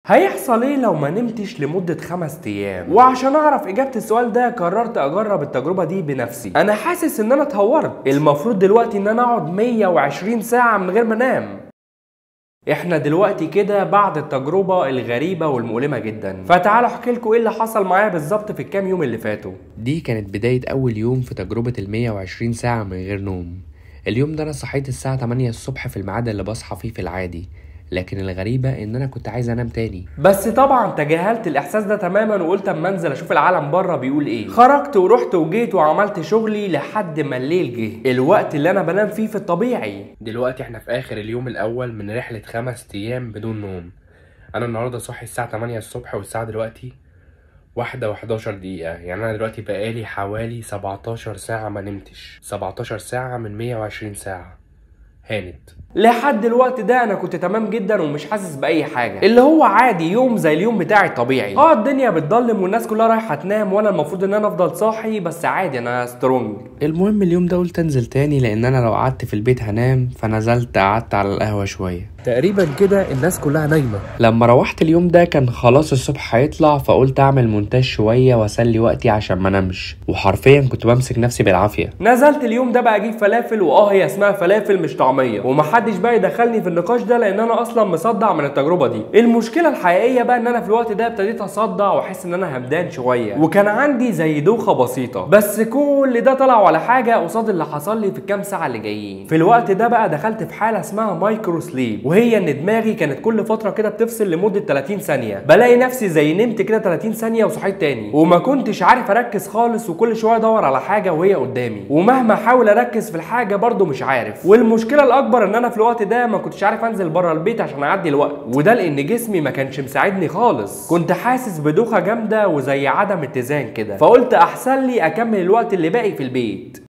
هيحصل ايه لو ما نمتش لمدة خمس ايام وعشان اعرف اجابة السؤال ده قررت اجرب التجربة دي بنفسي انا حاسس ان انا اتهورت المفروض دلوقتي ان انا اقعد 120 ساعة من غير ما انام احنا دلوقتي كده بعد التجربة الغريبة والمؤلمة جدا فتعالوا احكي لكم ايه اللي حصل معايا بالظبط في الكام يوم اللي فاتوا دي كانت بداية أول يوم في تجربة ال 120 ساعة من غير نوم اليوم ده أنا صحيت الساعة 8 الصبح في الميعاد اللي بصحى فيه في العادي لكن الغريبة إن أنا كنت عايز أنام تاني بس طبعا تجاهلت الاحساس ده تماما وقلت اما انزل اشوف العالم بره بيقول ايه خرجت ورحت وجيت وعملت شغلي لحد ما الليل جه الوقت اللي انا بنام فيه في الطبيعي دلوقتي احنا في آخر اليوم الأول من رحلة خمس أيام بدون نوم أنا النهاردة صاحي الساعة 8 الصبح والساعة دلوقتي واحدة وحداشر دقيقة يعني أنا دلوقتي بقالي حوالي 17 ساعة ما نمتش 17 ساعة من 120 ساعة هانت لحد الوقت ده انا كنت تمام جدا ومش حاسس باي حاجه اللي هو عادي يوم زي اليوم بتاعي الطبيعي اه الدنيا بتضلم والناس كلها رايحه تنام وانا المفروض ان انا افضل صاحي بس عادي انا سترونج المهم اليوم ده قلت انزل تاني لان انا لو قعدت في البيت هنام فنزلت قعدت على القهوة شوية تقريبا كده الناس كلها نايمه لما روحت اليوم ده كان خلاص الصبح هيطلع فقلت اعمل مونتاج شوية واسلي وقتي عشان ما انامش وحرفيا كنت بمسك نفسي بالعافية نزلت اليوم ده بقى اجيب فلافل واه هي اسمها فلافل مش طعميه ومحدش بقى يدخلني في النقاش ده لان انا اصلا مصدع من التجربه دي المشكله الحقيقيه بقى ان انا في الوقت ده ابتديت اصدع واحس ان انا همدان شويه وكان عندي زي دوخه بسيطه بس كل ده طلع ولا حاجه قصاد اللي حصل لي في الكام ساعه اللي جايين في الوقت ده بقى دخلت في حاله اسمها مايكرو سليب وهي ان دماغي كانت كل فتره كده بتفصل لمده 30 ثانيه بلاقي نفسي زي نمت كده 30 ثانيه وصحيت تاني وما كنتش عارف اركز خالص وكل شويه ادور على حاجه وهي قدامي ومهما احاول اركز في الحاجه برضو مش عارف والمشكله الاكبر ان انا في الوقت ده ما كنتش عارف انزل بره البيت عشان اعدي الوقت وده لان جسمي ما كانش مساعدني خالص كنت حاسس بدوخه جامده وزي عدم اتزان كده فقلت احسن لي اكمل الوقت اللي باقي في البيت